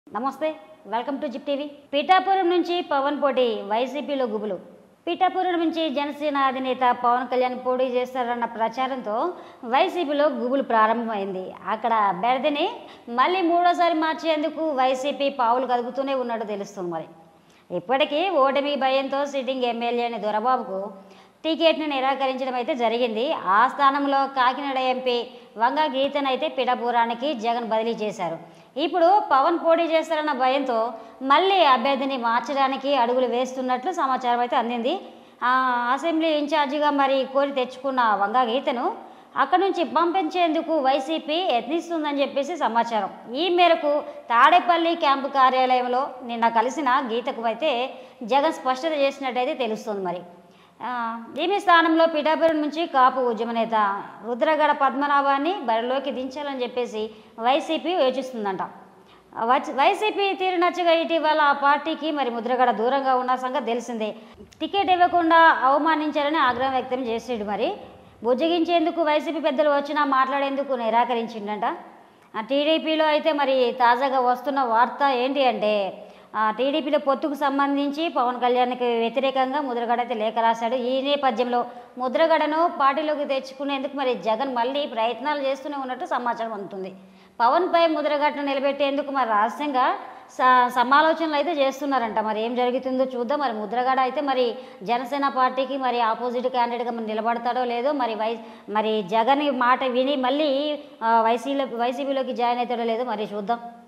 నమస్తే welcome to zip TV Pithapuram నుంచి పవన్ పోటీ వైసీపీలో గుబులు పీఠాపురం నుంచి జనసేన అధినేత పవన్ కళ్యాణ్ పోటీ చేస్తారన్న ప్రచారంతో వైసీపీలో గుబులు ప్రారంభమైంది అక్కడ అభ్యర్థిని మళ్ళీ మూడోసారి మార్చేందుకు వైసీపీ పావులు కదుపుతూనే ఉన్నట్టు తెలుస్తుంది మరి ఇప్పటికీ ఓటమి భయంతో సిట్టింగ్ ఎమ్మెల్యేని దొరబాబుకు టికెట్ను నిరాకరించడం అయితే జరిగింది ఆ స్థానంలో కాకినాడ ఎంపీ వంగ గీతను అయితే పిఠాపురానికి జగన్ బదిలీ చేశారు ఇప్పుడు పవన్ పోటీ చేస్తారన్న భయంతో మళ్ళీ అభ్యర్థిని మార్చడానికి అడుగులు వేస్తున్నట్లు సమాచారం అయితే అందింది ఆ అసెంబ్లీ ఇన్ఛార్జిగా మరి కోరి తెచ్చుకున్న వంగ గీతను అక్కడి నుంచి పంపించేందుకు వైసీపీ యత్నిస్తుందని చెప్పేసి సమాచారం ఈ మేరకు తాడేపల్లి క్యాంపు కార్యాలయంలో నిన్న కలిసిన గీతకు అయితే జగన్ స్పష్టత చేసినట్టయితే తెలుస్తుంది మరి ఆ, ఈమె స్థానంలో పిఠాపురం నుంచి కాపు ఉద్యమ నేత రుద్రగడ పద్మనాభాన్ని బరిలోకి దించాలని చెప్పేసి వైసీపీ యోచిస్తుందంట వచ్- వైసీపీ తీరు నచ్చగా ఇటీవల ఆ పార్టీకి మరి ముద్రగడ దూరంగా ఉన్న సంగతి తెలిసిందే టికెట్ ఇవ్వకుండా అవమానించారని ఆగ్రహం వ్యక్తం చేసాడు మరి బుజ్జగించేందుకు వైసీపీ పెద్దలు వచ్చినా మాట్లాడేందుకు నిరాకరించిండంట ఆ టీడీపీలో అయితే మరి తాజాగా వస్తున్న వార్త ఏంటి అంటే ఆ టీడీపీలో పొత్తుకు సంబంధించి పవన్ కళ్యాణ్కి వ్యతిరేకంగా ముద్రగడ అయితే లేఖ రాశాడు ఈ నేపథ్యంలో ముద్రగడను పార్టీలోకి తెచ్చుకునేందుకు మరి జగన్ మళ్ళీ ప్రయత్నాలు చేస్తూనే ఉన్నట్టు సమాచారం అందుతుంది పవన్పై ముద్రగడను నిలబెట్టేందుకు మరి రహస్యంగా స సమాలోచనలు అయితే చేస్తున్నారంట మరి ఏం జరుగుతుందో చూద్దాం మరి ముద్రగడ అయితే మరి జనసేన పార్టీకి మరి ఆపోజిట్ క్యాండిడేట్గా మరి నిలబడతాడో లేదో మరి వై మరి జగన్ మాట విని మళ్ళీ ఆ, వైసీలో వైసీపీలోకి జాయిన్ అవుతాడో లేదో మరి చూద్దాం